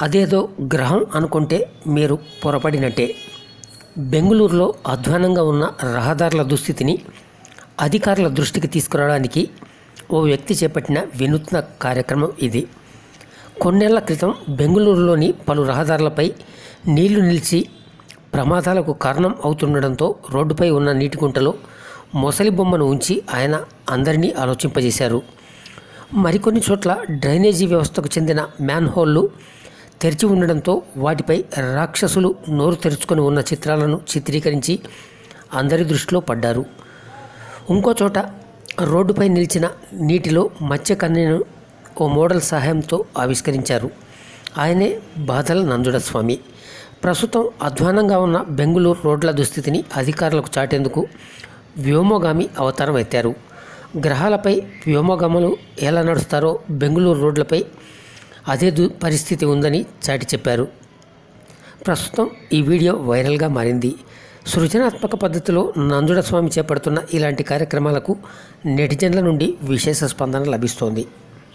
అదేదో గ్రహం అనుకుంటే మీరు పొరపడినట్టే బెంగళూరులో అధ్వానంగా ఉన్న రహదారుల దుస్థితిని అధికారుల దృష్టికి తీసుకురావడానికి ఓ వ్యక్తి చేపట్టిన వినూత్న కార్యక్రమం ఇది కొన్నేళ్ల క్రితం బెంగళూరులోని పలు రహదారులపై నీళ్లు నిలిచి ప్రమాదాలకు కారణం అవుతుండడంతో రోడ్డుపై ఉన్న నీటి గుంటలో మొసలి బొమ్మను ఉంచి ఆయన అందరినీ ఆలోచింపజేశారు మరికొన్ని చోట్ల డ్రైనేజీ వ్యవస్థకు చెందిన మ్యాన్హోల్లు తెరిచి ఉండడంతో వాటిపై రాక్షసులు నోరు తెరుచుకొని ఉన్న చిత్రాలను చిత్రీకరించి అందరి దృష్టిలో పడ్డారు ఇంకో చోట రోడ్డుపై నిలిచిన నీటిలో మత్స్య కన్యను ఓ మోడల్ సహాయంతో ఆవిష్కరించారు ఆయనే బాధల నంజుడ స్వామి ప్రస్తుతం అధ్వానంగా ఉన్న బెంగుళూరు రోడ్ల దుస్థితిని అధికారులకు చాటేందుకు వ్యోమగామి అవతారం ఎత్తారు గ్రహాలపై వ్యోమగాములు ఎలా నడుస్తారో బెంగుళూరు రోడ్లపై అదే దు పరిస్థితి ఉందని చాటి చెప్పారు ప్రస్తుతం ఈ వీడియో వైరల్గా మారింది సృజనాత్మక పద్ధతిలో నంజుడ స్వామి చేపడుతున్న ఇలాంటి కార్యక్రమాలకు నెటిజన్ల నుండి విశేష స్పందన లభిస్తోంది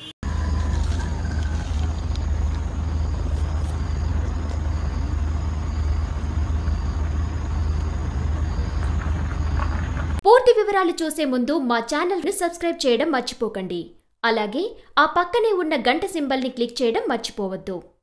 పూర్తి వివరాలు చూసే ముందు మా ఛానల్ ని సబ్స్క్రైబ్ చేయడం మర్చిపోకండి అలాగే ఆ పక్కనే ఉన్న గంట సింబల్ ని క్లిక్ చేయడం మర్చిపోవద్దు